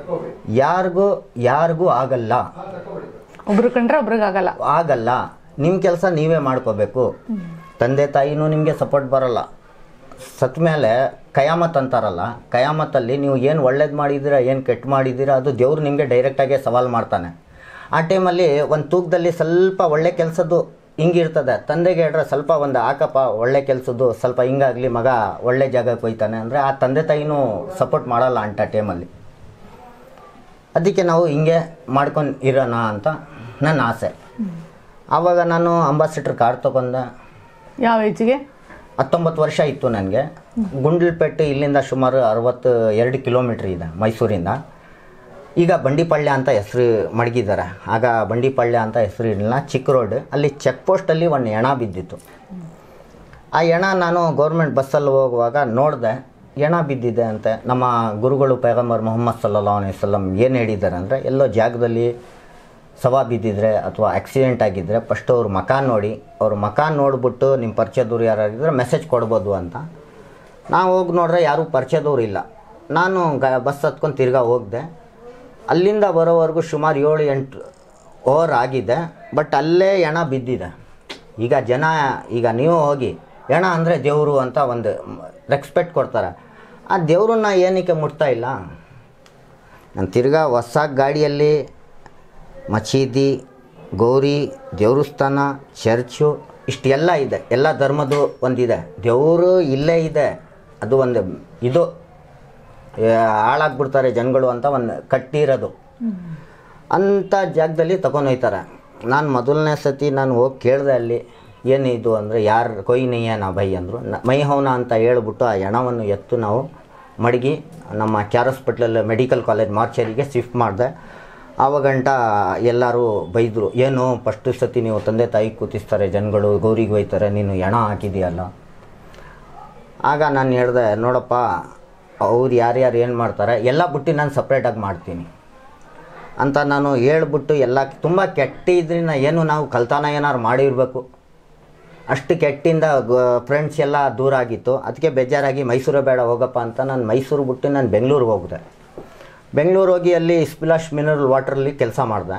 ಯಾರಿಗೂ ಯಾರಿಗೂ ಆಗಲ್ಲ ಒಬ್ರು ಕಂಡ್ರೆ ಒಬ್ರಿಗಾಗಲ್ಲ ಆಗಲ್ಲ ನಿಮ್ಮ ಕೆಲಸ ನೀವೇ ಮಾಡ್ಕೋಬೇಕು ತಂದೆ ತಾಯಿನೂ ನಿಮಗೆ ಸಪೋರ್ಟ್ ಬರಲ್ಲ ಸತ್ ಮೇಲೆ ಕಯಾಮತ್ ಅಂತಾರಲ್ಲ ಕಯಾಮತ್ತಲ್ಲಿ ನೀವು ಏನು ಒಳ್ಳೇದು ಮಾಡಿದ್ದೀರಾ ಏನು ಕೆಟ್ಟ ಮಾಡಿದ್ದೀರಾ ಅದು ದೇವ್ರು ನಿಮಗೆ ಡೈರೆಕ್ಟಾಗೆ ಸವಾಲು ಮಾಡ್ತಾನೆ ಆ ಟೈಮಲ್ಲಿ ಒಂದು ತೂಕದಲ್ಲಿ ಸ್ವಲ್ಪ ಒಳ್ಳೆ ಕೆಲಸದ್ದು ಹಿಂಗಿರ್ತದೆ ತಂದೆಗೆ ಹೇಳ್ರೆ ಸ್ವಲ್ಪ ಒಂದು ಹಾಕಪ್ಪ ಒಳ್ಳೆ ಕೆಲಸದ್ದು ಸ್ವಲ್ಪ ಹಿಂಗಾಗಲಿ ಮಗ ಒಳ್ಳೆ ಜಾಗಕ್ಕೆ ಹೋಯ್ತಾನೆ ಅಂದರೆ ಆ ತಂದೆ ತಾಯಿನೂ ಸಪೋರ್ಟ್ ಮಾಡಲ್ಲ ಅಂಟ ಟೈಮಲ್ಲಿ ಅದಕ್ಕೆ ನಾವು ಹಿಂಗೆ ಮಾಡ್ಕೊಂಡು ಇರೋಣ ಅಂತ ನನ್ನ ಆಸೆ ಆವಾಗ ನಾನು ಅಂಬಾಸಿಡರ್ ಕಾರ್ ತೊಗೊಂಡೆ ಯಾವ ಏಜಿಗೆ ಹತ್ತೊಂಬತ್ತು ವರ್ಷ ಇತ್ತು ನನಗೆ ಗುಂಡ್ಲಪೇಟೆ ಇಲ್ಲಿಂದ ಸುಮಾರು ಅರವತ್ತು ಎರಡು ಕಿಲೋಮೀಟ್ರ್ ಇದೆ ಮೈಸೂರಿಂದ ಈಗ ಬಂಡಿಪಳ್ಯ ಅಂತ ಹೆಸರು ಮಡಗಿದ್ದಾರೆ ಆಗ ಬಂಡಿಪಳ್ಯ ಅಂತ ಹೆಸರು ಇರಲಿಲ್ಲ ಚಿಕ್ಕ ರೋಡ್ ಅಲ್ಲಿ ಚೆಕ್ ಪೋಸ್ಟಲ್ಲಿ ಒಂದು ಹೆಣ ಬಿದ್ದಿತ್ತು ಆ ಹೆಣ ನಾನು ಗೌರ್ಮೆಂಟ್ ಬಸ್ಸಲ್ಲಿ ಹೋಗುವಾಗ ನೋಡಿದೆ ಹೆಣ ಬಿದ್ದಿದೆ ಅಂತೆ ನಮ್ಮ ಗುರುಗಳು ಪೈಗಂಬರ್ ಮೊಹಮ್ಮದ್ ಸಲ್ಲಾ ಅಲೈವಲ್ಲಂ ಏನು ಹೇಳಿದ್ದಾರೆ ಅಂದರೆ ಎಲ್ಲೋ ಜಾಗದಲ್ಲಿ ಸವಾ ಬಿದ್ದಿದ್ರೆ ಅಥವಾ ಆಕ್ಸಿಡೆಂಟ್ ಆಗಿದ್ದರೆ ಫಸ್ಟ್ ಅವ್ರ ಮಕ ನೋಡಿ ಅವ್ರ ಮಕ ನೋಡ್ಬಿಟ್ಟು ನಿಮ್ಮ ಪರಿಚಯದವ್ರು ಯಾರಾಗಿದ್ದರೆ ಮೆಸೇಜ್ ಕೊಡ್ಬೋದು ಅಂತ ನಾವು ಹೋಗಿ ನೋಡ್ರೆ ಯಾರೂ ಪರಿಚಯದವ್ರು ಇಲ್ಲ ನಾನು ಗ ಬಸ್ ಹತ್ಕೊಂಡು ತಿರ್ಗಾ ಹೋಗಿದೆ ಅಲ್ಲಿಂದ ಬರೋವರೆಗೂ ಸುಮಾರು ಏಳು ಎಂಟು ಓವರ್ ಆಗಿದೆ ಬಟ್ ಅಲ್ಲೇ ಹೆಣ ಬಿದ್ದಿದೆ ಈಗ ಜನ ಈಗ ನೀವು ಹೋಗಿ ಹೆಣ ಅಂದರೆ ದೇವರು ಅಂತ ಒಂದು ರೆಸ್ಪೆಕ್ಟ್ ಕೊಡ್ತಾರೆ ಆ ದೇವ್ರನ್ನ ಏನಕ್ಕೆ ಮುಟ್ತಾ ಇಲ್ಲ ನಾನು ತಿರ್ಗಾ ಹೊಸ ಗಾಡಿಯಲ್ಲಿ ಮಸೀದಿ ಗೌರಿ ದೇವಸ್ಥಾನ ಚರ್ಚು ಇಷ್ಟೆಲ್ಲ ಇದೆ ಎಲ್ಲ ಧರ್ಮದ್ದು ಒಂದಿದೆ ದೇವರು ಇಲ್ಲೇ ಇದೆ ಅದು ಒಂದು ಇದು ಏ, ಹಾಳಾಗ್ಬಿಡ್ತಾರೆ ಜನಗಳು ಅಂತ ಒಂದು ಕಟ್ಟಿರೋದು ಅಂಥ ಜಾಗದಲ್ಲಿ ತಗೊಂಡೋಯ್ತಾರೆ ನಾನು ಮೊದಲನೇ ಸತಿ ನಾನು ಹೋಗಿ ಕೇಳಿದೆ ಅಲ್ಲಿ ಏನು ಇದು ಅಂದರೆ ಯಾರು ಕೊಯ್ನಯ್ಯನ ಬೈ ಅಂದರು ಮೈಹವನ ಅಂತ ಹೇಳ್ಬಿಟ್ಟು ಆ ಹೆಣವನ್ನು ಎತ್ತು ನಾವು ಮಡಗಿ ನಮ್ಮ ಕ್ಯಾರ್ ಹಾಸ್ಪಿಟ್ಲಲ್ಲಿ ಮೆಡಿಕಲ್ ಕಾಲೇಜ್ ಮಾರ್ಚರಿಗೆ ಶಿಫ್ಟ್ ಮಾಡಿದೆ ಆವಾಗಂಟ ಎಲ್ಲರೂ ಬೈದರು ಏನು ಫಸ್ಟ್ ಸತಿ ನೀವು ತಂದೆ ತಾಯಿ ಕೂತಿಸ್ತಾರೆ ಜನಗಳು ಗೌರಿಗೆ ಒಯ್ತಾರೆ ನೀನು ಹೆಣ ಹಾಕಿದೆಯಲ್ಲ ಆಗ ನಾನು ಹೇಳಿದೆ ನೋಡಪ್ಪ ಅವ್ರು ಯಾರ್ಯಾರು ಏನು ಮಾಡ್ತಾರೆ ಎಲ್ಲ ಬಿಟ್ಟು ನಾನು ಸಪ್ರೇಟಾಗಿ ಮಾಡ್ತೀನಿ ಅಂತ ನಾನು ಹೇಳ್ಬಿಟ್ಟು ಎಲ್ಲ ತುಂಬ ಕೆಟ್ಟ ಇದ್ರಿಂದ ಏನು ನಾವು ಕಲ್ತಾನ ಏನಾರು ಮಾಡಿರಬೇಕು ಅಷ್ಟು ಕೆಟ್ಟಿಂದ ಫ್ರೆಂಡ್ಸ್ ಎಲ್ಲ ದೂರ ಆಗಿತ್ತು ಅದಕ್ಕೆ ಬೇಜಾರಾಗಿ ಮೈಸೂರು ಬೇಡ ಹೋಗಪ್ಪ ಅಂತ ನಾನು ಮೈಸೂರು ಬಿಟ್ಟು ನಾನು ಬೆಂಗಳೂರಿಗೆ ಹೋಗಿದೆ ಬೆಂಗಳೂರು ಹೋಗಿ ಅಲ್ಲಿ ಸ್ಪಿಲಾಶ್ ಮಿನರಲ್ ವಾಟ್ರಲ್ಲಿ ಕೆಲಸ ಮಾಡಿದೆ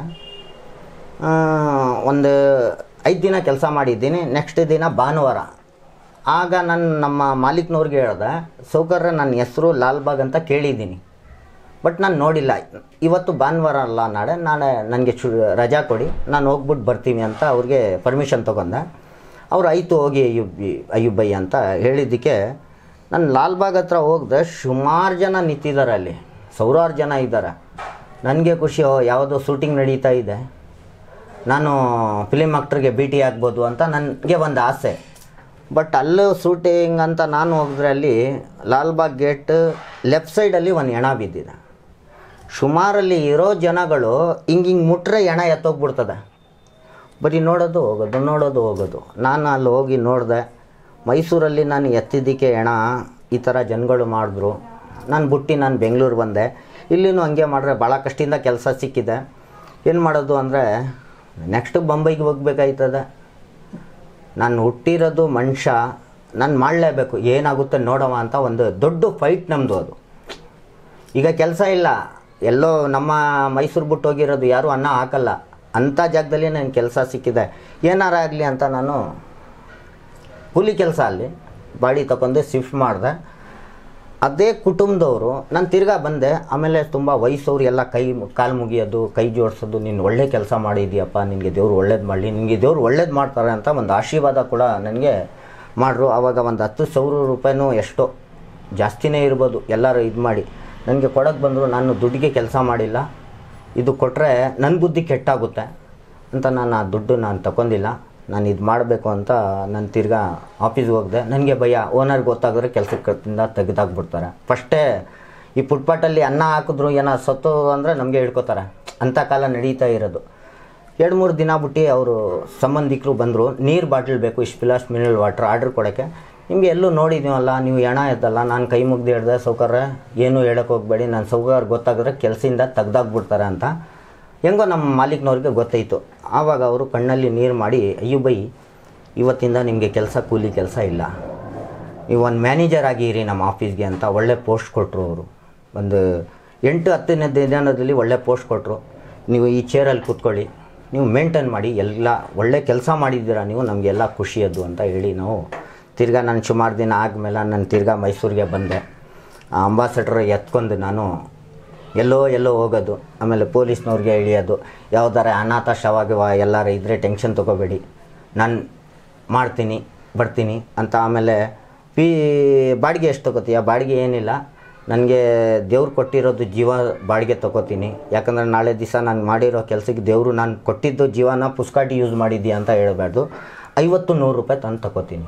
ಒಂದು ಐದು ದಿನ ಕೆಲಸ ಮಾಡಿದ್ದೀನಿ ನೆಕ್ಸ್ಟ್ ದಿನ ಭಾನುವಾರ ಆಗ ನಾನು ನಮ್ಮ ಮಾಲೀಕ್ನವ್ರಿಗೆ ಹೇಳ್ದೆ ಸೌಕರ್ಯ ನನ್ನ ಹೆಸರು ಲಾಲ್ಬಾಗ್ ಅಂತ ಕೇಳಿದ್ದೀನಿ ಬಟ್ ನಾನು ನೋಡಿಲ್ಲ ಇವತ್ತು ಭಾನುವಾರ ಅಲ್ಲ ನಾಳೆ ನಾಳೆ ನನಗೆ ಚು ರಜಾ ಕೊಡಿ ನಾನು ಹೋಗ್ಬಿಟ್ಟು ಬರ್ತೀನಿ ಅಂತ ಅವ್ರಿಗೆ ಪರ್ಮಿಷನ್ ತೊಗೊಂಡೆ ಅವ್ರು ಆಯಿತು ಹೋಗಿ ಅಯ್ಯುಬ್ ಅಯ್ಯುಬ್ ಬೈ ಅಂತ ಹೇಳಿದ್ದಕ್ಕೆ ನಾನು ಲಾಲ್ಬಾಗ್ ಹತ್ರ ಹೋಗ್ದೆ ಸುಮಾರು ಜನ ನಿಂತಿದ್ದಾರೆ ಅಲ್ಲಿ ಸಾವಿರಾರು ಜನ ಇದ್ದಾರೆ ನನಗೆ ಖುಷಿ ಓ, ಯಾವುದೋ ಶೂಟಿಂಗ್ ನಡೀತಾ ಇದೆ ನಾನು ಫಿಲಿಮ್ ಆಕ್ಟ್ರಿಗೆ ಭೇಟಿ ಆಗ್ಬೋದು ಅಂತ ನನಗೆ ಒಂದು ಆಸೆ ಬಟ್ ಅಲ್ಲೂ ಶೂಟಿಂಗ್ ಅಂತ ನಾನು ಹೋಗಿದ್ರೆ ಅಲ್ಲಿ ಲಾಲ್ಬಾಗ್ ಗೇಟ್ ಲೆಫ್ಟ್ ಸೈಡಲ್ಲಿ ಒಂದು ಹೆಣ ಬಿದ್ದಿದೆ ಸುಮಾರಲ್ಲಿ ಇರೋ ಜನಗಳು ಹಿಂಗೆ ಹಿಂಗೆ ಮುಟ್ರೆ ಹೆಣ ಎತ್ತೋಗ್ಬಿಡ್ತದೆ ಬರೀ ನೋಡೋದು ಹೋಗೋದು ನೋಡೋದು ಹೋಗೋದು ನಾನು ಅಲ್ಲಿ ಹೋಗಿ ನೋಡಿದೆ ಮೈಸೂರಲ್ಲಿ ನಾನು ಎತ್ತಿದ್ದಕ್ಕೆ ಹೆಣ ಈ ಥರ ಜನಗಳು ಮಾಡಿದ್ರು ನಾನು ಬುಟ್ಟಿ ನಾನು ಬೆಂಗಳೂರು ಬಂದೆ ಇಲ್ಲಿನೂ ಹಂಗೆ ಮಾಡಿದ್ರೆ ಭಾಳ ಕಷ್ಟದಿಂದ ಕೆಲಸ ಸಿಕ್ಕಿದೆ ಏನು ಮಾಡೋದು ಅಂದರೆ ನೆಕ್ಸ್ಟ್ ಬೊಂಬೈಗೆ ಹೋಗ್ಬೇಕಾಯ್ತದೆ ನಾನು ಹುಟ್ಟಿರೋದು ಮನುಷ್ಯ ನಾನು ಮಾಡಲೇಬೇಕು ಏನಾಗುತ್ತೆ ನೋಡವ ಅಂತ ಒಂದು ದೊಡ್ಡ ಫೈಟ್ ನಮ್ಮದು ಅದು ಈಗ ಕೆಲಸ ಇಲ್ಲ ಎಲ್ಲೋ ನಮ್ಮ ಮೈಸೂರು ಬಿಟ್ಟು ಹೋಗಿರೋದು ಯಾರೂ ಅನ್ನ ಹಾಕಲ್ಲ ಅಂಥ ಜಾಗದಲ್ಲಿ ನನಗೆ ಕೆಲಸ ಸಿಕ್ಕಿದೆ ಏನಾರ ಆಗಲಿ ಅಂತ ನಾನು ಕೂಲಿ ಕೆಲಸ ಅಲ್ಲಿ ಬಾಡಿ ತಗೊಂಡು ಶಿಫ್ಟ್ ಮಾಡಿದೆ ಅದೇ ಕುಟುಂಬದವರು ನಾನು ತಿರ್ಗಾ ಬಂದೆ ಆಮೇಲೆ ತುಂಬ ವಯಸ್ಸವ್ರು ಎಲ್ಲ ಕೈ ಕಾಲು ಮುಗಿಯೋದು ಕೈ ಜೋಡಿಸೋದು ನೀನು ಒಳ್ಳೆ ಕೆಲಸ ಮಾಡಿದ್ಯಪ್ಪ ನಿನಗೆ ದೇವ್ರು ಒಳ್ಳೇದು ಮಾಡಲಿ ನಿನಗೆ ದೇವ್ರು ಒಳ್ಳೇದು ಮಾಡ್ತಾರೆ ಅಂತ ಒಂದು ಆಶೀರ್ವಾದ ಕೂಡ ನನಗೆ ಮಾಡ್ರು ಆವಾಗ ಒಂದು ಹತ್ತು ಸಾವಿರ ರೂಪಾಯಿನೂ ಎಷ್ಟೋ ಜಾಸ್ತಿನೇ ಇರ್ಬೋದು ಎಲ್ಲರೂ ಇದು ಮಾಡಿ ನನಗೆ ಕೊಡೋಕ್ಕೆ ಬಂದರು ನಾನು ದುಡ್ಡಿಗೆ ಕೆಲಸ ಮಾಡಿಲ್ಲ ಇದು ಕೊಟ್ಟರೆ ನನ್ನ ಬುದ್ಧಿ ಕೆಟ್ಟಾಗುತ್ತೆ ಅಂತ ನಾನು ಆ ದುಡ್ಡು ನಾನು ತಗೊಂಡಿಲ್ಲ ನಾನು ಇದು ಮಾಡಬೇಕು ಅಂತ ನಾನು ತಿರ್ಗಾ ಆಫೀಸ್ಗೆ ಹೋಗಿದೆ ನನಗೆ ಭಯ ಓನರ್ಗೆ ಗೊತ್ತಾಗಿದ್ರೆ ಕೆಲಸದಿಂದ ತೆಗೆದಾಕ್ಬಿಡ್ತಾರೆ ಫಸ್ಟೇ ಈ ಫುಟ್ಪಾಟಲ್ಲಿ ಅನ್ನ ಹಾಕಿದ್ರು ಏನೋ ಸತ್ತು ಅಂದರೆ ನಮಗೆ ಹಿಡ್ಕೋತಾರೆ ಅಂಥ ಕಾಲ ನಡೀತಾ ಇರೋದು ಎರಡು ಮೂರು ದಿನ ಬಿಟ್ಟು ಅವರು ಸಂಬಂಧಿಕರು ಬಂದರು ನೀರು ಬಾಟ್ಲ್ ಬೇಕು ಇಷ್ಟು ಪಿಲಾಸ್ ಮಿನರಲ್ ವಾಟ್ರ್ ಆರ್ಡ್ರ್ ಕೊಡೋಕ್ಕೆ ನಿಮಗೆ ಎಲ್ಲೂ ನೋಡಿದ್ದೀವಲ್ಲ ನೀವು ಹೆಣ ಎದ್ದಲ್ಲ ನಾನು ಕೈ ಮುಗ್ದು ಹೇಳ್ದೆ ಸೌಕರ್ಯ ಏನೂ ಹೇಳೋಕೆ ಹೋಗಬೇಡಿ ನಾನು ಸೌಕರ್ಯ ಗೊತ್ತಾಗಿದ್ರೆ ಕೆಲಸದಿಂದ ತೆಗ್ದಾಕ್ಬಿಡ್ತಾರೆ ಅಂತ ಹೆಂಗೋ ನಮ್ಮ ಮಾಲೀಕ್ನವ್ರಿಗೆ ಗೊತ್ತಾಯಿತು ಆವಾಗ ಅವರು ಕಣ್ಣಲ್ಲಿ ನೀರು ಮಾಡಿ ಅಯ್ಯೋ ಬೈ ಇವತ್ತಿಂದ ನಿಮಗೆ ಕೆಲಸ ಕೂಲಿ ಕೆಲಸ ಇಲ್ಲ ನೀವು ಒಂದು ಮ್ಯಾನೇಜರ್ ಆಗಿರಿ ನಮ್ಮ ಆಫೀಸ್ಗೆ ಅಂತ ಒಳ್ಳೆ ಪೋಸ್ಟ್ ಕೊಟ್ಟರು ಅವರು ಒಂದು ಎಂಟು ಹತ್ತನೇ ದಿನದಲ್ಲಿ ಒಳ್ಳೆ ಪೋಸ್ಟ್ ಕೊಟ್ಟರು ನೀವು ಈ ಚೇರಲ್ಲಿ ಕೂತ್ಕೊಳ್ಳಿ ನೀವು ಮೇಂಟೈನ್ ಮಾಡಿ ಎಲ್ಲ ಒಳ್ಳೆ ಕೆಲಸ ಮಾಡಿದ್ದೀರಾ ನೀವು ನಮಗೆಲ್ಲ ಖುಷಿಯದ್ದು ಅಂತ ಹೇಳಿ ನಾವು ತಿರ್ಗಾ ನಾನು ಸುಮಾರು ದಿನ ಆದಮೇಲೆ ನಾನು ತಿರ್ಗಾ ಮೈಸೂರಿಗೆ ಬಂದೆ ಆ ಅಂಬಾಸಡರ್ ಎತ್ಕೊಂಡು ನಾನು ಎಲ್ಲೋ ಎಲ್ಲೋ ಹೋಗೋದು ಆಮೇಲೆ ಪೊಲೀಸ್ನವ್ರಿಗೆ ಇಳಿಯೋದು ಯಾವ್ದಾರ ಅನಾಥ ಶವಾಗ ಎಲ್ಲಾರ ಇದ್ದರೆ ಟೆನ್ಷನ್ ತೊಗೋಬೇಡಿ ನಾನು ಮಾಡ್ತೀನಿ ಬರ್ತೀನಿ ಅಂತ ಆಮೇಲೆ ಪಿ ಬಾಡಿಗೆ ಎಷ್ಟು ತೊಗೋತೀಯ ಬಾಡಿಗೆ ಏನಿಲ್ಲ ನನಗೆ ದೇವ್ರು ಕೊಟ್ಟಿರೋದು ಜೀವ ಬಾಡಿಗೆ ತೊಗೋತೀನಿ ಯಾಕಂದರೆ ನಾಳೆ ದಿವಸ ನಾನು ಮಾಡಿರೋ ಕೆಲಸಕ್ಕೆ ದೇವರು ನಾನು ಕೊಟ್ಟಿದ್ದು ಜೀವನ ಪುಸ್ಕಾಟಿ ಯೂಸ್ ಮಾಡಿದ್ದೀಯ ಅಂತ ಹೇಳಬಾರ್ದು ಐವತ್ತು ನೂರು ರೂಪಾಯಿ ತಂದು ತಗೋತೀನಿ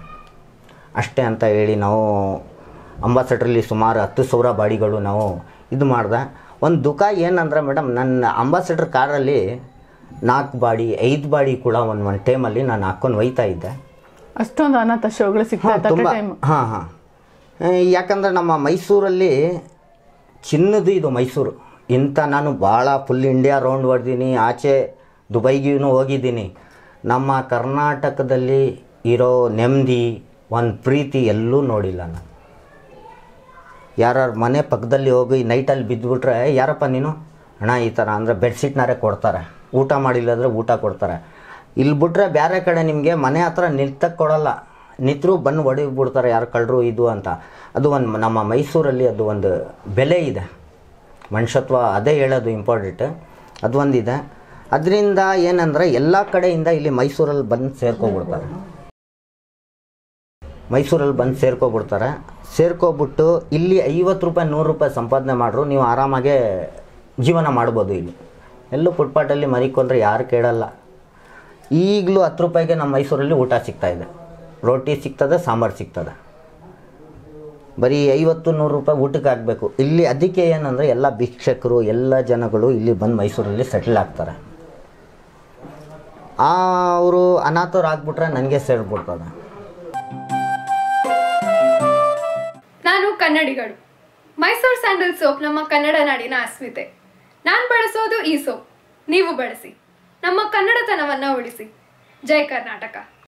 ಅಷ್ಟೇ ಅಂತ ಹೇಳಿ ನಾವು ಅಂಬಾಸಡ್ರಲ್ಲಿ ಸುಮಾರು ಹತ್ತು ಸಾವಿರ ಬಾಡಿಗಳು ನಾವು ಇದು ಮಾಡ್ದೆ ಒಂದು ದುಃಖ ಏನಂದ್ರೆ ಮೇಡಮ್ ನನ್ನ ಅಂಬಾಸಡರ್ ಕಾರಲ್ಲಿ ನಾಲ್ಕು ಬಾಡಿ ಐದು ಬಾಡಿ ಕೂಡ ಒಂದು ಒಂದು ಟೈಮಲ್ಲಿ ನಾನು ಹಾಕ್ಕೊಂಡು ಒಯ್ತಾ ಇದ್ದೆ ಅಷ್ಟೊಂದು ಅನಾಥ ಶವಗಳು ಸಿಗ್ತಾ ಹಾಂ ಇತ್ತು ತುಂಬ ಟೈಮ್ ಹಾಂ ಹಾಂ ಯಾಕಂದರೆ ನಮ್ಮ ಮೈಸೂರಲ್ಲಿ ಚಿನ್ನದು ಇದು ಮೈಸೂರು ಇಂಥ ನಾನು ಭಾಳ ಫುಲ್ ಇಂಡಿಯಾ ರೌಂಡ್ ಹೊಡೆದೀನಿ ಆಚೆ ದುಬೈಗೂ ಹೋಗಿದ್ದೀನಿ ನಮ್ಮ ಕರ್ನಾಟಕದಲ್ಲಿ ಇರೋ ನೆಮ್ಮದಿ ಒಂದು ಪ್ರೀತಿ ಎಲ್ಲೂ ನೋಡಿಲ್ಲ ನಾನು ಯಾರ್ಯಾರ ಮನೆ ಪಕ್ಕದಲ್ಲಿ ಹೋಗಿ ನೈಟಲ್ಲಿ ಬಿದ್ದುಬಿಟ್ರೆ ಯಾರಪ್ಪ ನೀನು ಹಣ ಈ ಥರ ಅಂದರೆ ಬೆಡ್ಶೀಟ್ನಾರೇ ಕೊಡ್ತಾರೆ ಊಟ ಮಾಡಿಲ್ಲದ್ರೆ ಊಟ ಕೊಡ್ತಾರೆ ಇಲ್ಲಿ ಬಿಟ್ರೆ ಬೇರೆ ಕಡೆ ನಿಮಗೆ ಮನೆ ಹತ್ರ ನಿಲ್ತಕ್ಕೆ ಕೊಡಲ್ಲ ನಿಂತರೂ ಬಂದು ಹೊಡಿಬಿಡ್ತಾರೆ ಯಾರು ಕಳ್ಳರು ಇದು ಅಂತ ಅದು ಒಂದು ನಮ್ಮ ಮೈಸೂರಲ್ಲಿ ಅದು ಒಂದು ಬೆಲೆ ಇದೆ ಮನುಷ್ಯತ್ವ ಅದೇ ಹೇಳೋದು ಇಂಪಾರ್ಟೆಂಟ್ ಅದು ಒಂದಿದೆ ಅದರಿಂದ ಏನಂದರೆ ಎಲ್ಲ ಕಡೆಯಿಂದ ಇಲ್ಲಿ ಮೈಸೂರಲ್ಲಿ ಬಂದು ಸೇರ್ಕೊಬಿಡ್ತಾರೆ ಮೈಸೂರಲ್ಲಿ ಬಂದು ಸೇರ್ಕೊಬಿಡ್ತಾರೆ ಸೇರ್ಕೊಬಿಟ್ಟು ಇಲ್ಲಿ ಐವತ್ತು ರೂಪಾಯಿ ನೂರು ರೂಪಾಯಿ ಸಂಪಾದನೆ ಮಾಡ್ರು ನೀವು ಆರಾಮಾಗೆ ಜೀವನ ಮಾಡ್ಬೋದು ಇಲ್ಲಿ ಎಲ್ಲೂ ಫುಟ್ಪಾಟಲ್ಲಿ ಮರಿಕೊಂಡ್ರೆ ಯಾರು ಕೇಳಲ್ಲ ಈಗಲೂ ಹತ್ತು ರೂಪಾಯಿಗೆ ನಮ್ಮ ಮೈಸೂರಲ್ಲಿ ಊಟ ಸಿಗ್ತಾ ಇದೆ ರೋಟಿ ಸಿಗ್ತದೆ ಸಾಂಬಾರು ಸಿಗ್ತದೆ ಬರೀ ಐವತ್ತು ನೂರು ರೂಪಾಯಿ ಊಟಕ್ಕೆ ಆಗಬೇಕು ಇಲ್ಲಿ ಅದಕ್ಕೆ ಏನಂದರೆ ಎಲ್ಲ ಭಿಕ್ಷಕರು ಎಲ್ಲ ಜನಗಳು ಇಲ್ಲಿ ಬಂದು ಮೈಸೂರಲ್ಲಿ ಸೆಟ್ಲ್ ಆಗ್ತಾರೆ ಅವರು ಅನಾಥವ್ರು ಆಗ್ಬಿಟ್ರೆ ನನಗೆ ಸೇರಿಬಿಡ್ತದೆ ನಾನು ಕನ್ನಡಿಗಳು ಮೈಸೂರು ಸ್ಯಾಂಡಲ್ ಸೋಪ್ ನಮ್ಮ ಕನ್ನಡ ನಾಡಿನ ಅಸ್ಮಿತೆ ನಾನು ಬಳಸೋದು ಈ ಸೋಪ್ ನೀವು ಬಳಸಿ ನಮ್ಮ ಕನ್ನಡತನವನ್ನ ಉಳಿಸಿ ಜೈ ಕರ್ನಾಟಕ